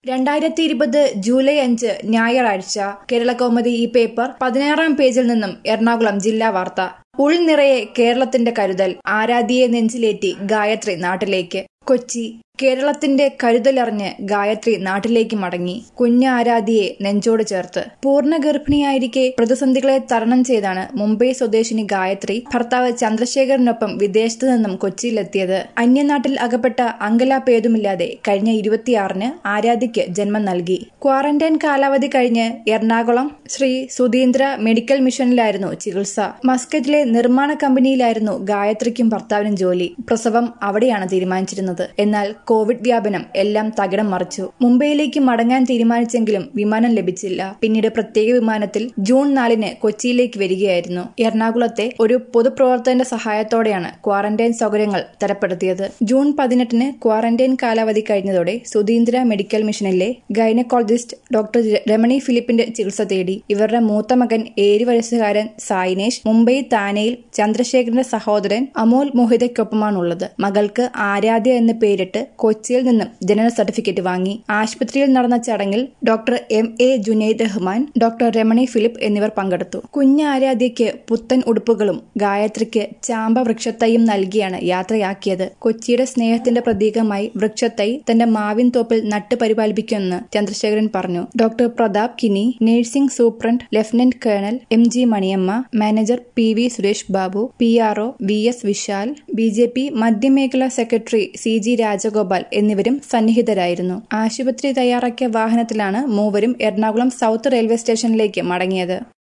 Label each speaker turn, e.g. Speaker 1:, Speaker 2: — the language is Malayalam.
Speaker 1: രണ്ടായിരത്തി ഇരുപത് ജൂലൈ അഞ്ച് ഞായറാഴ്ച കേരളകൗമുദി ഈ പേപ്പർ പതിനാറാം പേജിൽ നിന്നും എറണാകുളം ജില്ലാ വാർത്ത ഉൾനിറയെ കേരളത്തിന്റെ കരുതൽ ആരാധ്യയെ നെഞ്ചിലേറ്റി ഗായത്രി നാട്ടിലേക്ക് കൊച്ചി കേരളത്തിന്റെ കരുതലറിഞ്ഞ് ഗായത്രി നാട്ടിലേക്ക് മടങ്ങി കുഞ്ഞ ആരാധ്യയെ നെഞ്ചോട് ചേർത്ത് പൂർണ്ണ ഗർഭിണിയായിരിക്കെ പ്രതിസന്ധികളെ തരണം ചെയ്താണ് മുംബൈ സ്വദേശിനി ഗായത്രി ഭർത്താവ് ചന്ദ്രശേഖരനൊപ്പം വിദേശത്തു നിന്നും കൊച്ചിയിലെത്തിയത് അന്യനാട്ടിൽ അകപ്പെട്ട അങ്കലാപ്പേതുമില്ലാതെ കഴിഞ്ഞ ഇരുപത്തിയാറിന് ആരാധ്യയ്ക്ക് ജന്മം നൽകി ക്വാറന്റൈൻ കാലാവധി കഴിഞ്ഞ് എറണാകുളം ശ്രീ സുധീന്ദ്ര മെഡിക്കൽ മിഷനിലായിരുന്നു ചികിത്സ മസ്കറ്റിലെ നിർമ്മാണ കമ്പനിയിലായിരുന്നു ഗായത്രിക്കും ഭർത്താവിനും ജോലി പ്രസവം അവിടെയാണ് തീരുമാനിച്ചിരുന്നത് എന്നാൽ കോവിഡ് വ്യാപനം എല്ലാം തകിടം മറിച്ചു മുംബൈയിലേക്ക് മടങ്ങാൻ തീരുമാനിച്ചെങ്കിലും വിമാനം ലഭിച്ചില്ല പിന്നീട് പ്രത്യേക വിമാനത്തിൽ ജൂൺ നാലിന് കൊച്ചിയിലേക്ക് വരികയായിരുന്നു എറണാകുളത്തെ ഒരു പൊതുപ്രവർത്തകന്റെ സഹായത്തോടെയാണ് ക്വാറന്റൈൻ സൗകര്യങ്ങൾ തരപ്പെടുത്തിയത് ജൂൺ പതിനെട്ടിന് ക്വാറന്റൈൻ കാലാവധി കഴിഞ്ഞതോടെ സുധീന്ദ്ര മെഡിക്കൽ മിഷനിലെ ഗൈനക്കോളജിസ്റ്റ് ഡോക്ടർ രമണി ഫിലിപ്പിന്റെ ചികിത്സ തേടി ഇവരുടെ മൂത്ത മകൻ ഏഴ് വയസ്സുകാരൻ സായിനേഷ് മുംബൈ താനെയിൽ ചന്ദ്രശേഖരന്റെ സഹോദരൻ അമോൽ മോഹിതയ്ക്കൊപ്പമാണുള്ളത് മകൾക്ക് ആരാധ്യ എന്ന് പേരിട്ട് കൊച്ചിയിൽ നിന്നും ജനന സർട്ടിഫിക്കറ്റ് വാങ്ങി ആശുപത്രിയിൽ നടന്ന ചടങ്ങിൽ doctor M A Junaid Rahman doctor Ramani Philip എന്നിവർ പങ്കെടുത്തു കുഞ്ഞ ആരാധ്യയ്ക്ക് പുത്തൻ ഉടുപ്പുകളും ഗായത്രിക്ക് ചാമ്പ വൃക്ഷത്തൈയും നൽകിയാണ് യാത്രയാക്കിയത് കൊച്ചിയുടെ സ്നേഹത്തിന്റെ പ്രതീകമായി വൃക്ഷത്തൈ തന്റെ മാവിൻ തോപ്പിൽ നട്ട് പരിപാലിപ്പിക്കുമെന്ന് ചന്ദ്രശേഖരൻ പറഞ്ഞു doctor Pratap Kini nursing superintendent lieutenant colonel M G Maniyamma manager P V Suresh Babu P R O V S Vishal B J P മധ്യമേഖലാ സെക്രട്ടറി സി ജി രാജഗോപാൽ എന്നിവരും സന്നിഹിതരായിരുന്നു ആശുപത്രി തയ്യാറാക്കിയ വാഹനത്തിലാണ് മൂവരും എറണാകുളം സൗത്ത് റെയിൽവേ സ്റ്റേഷനിലേക്ക് മടങ്ങിയത്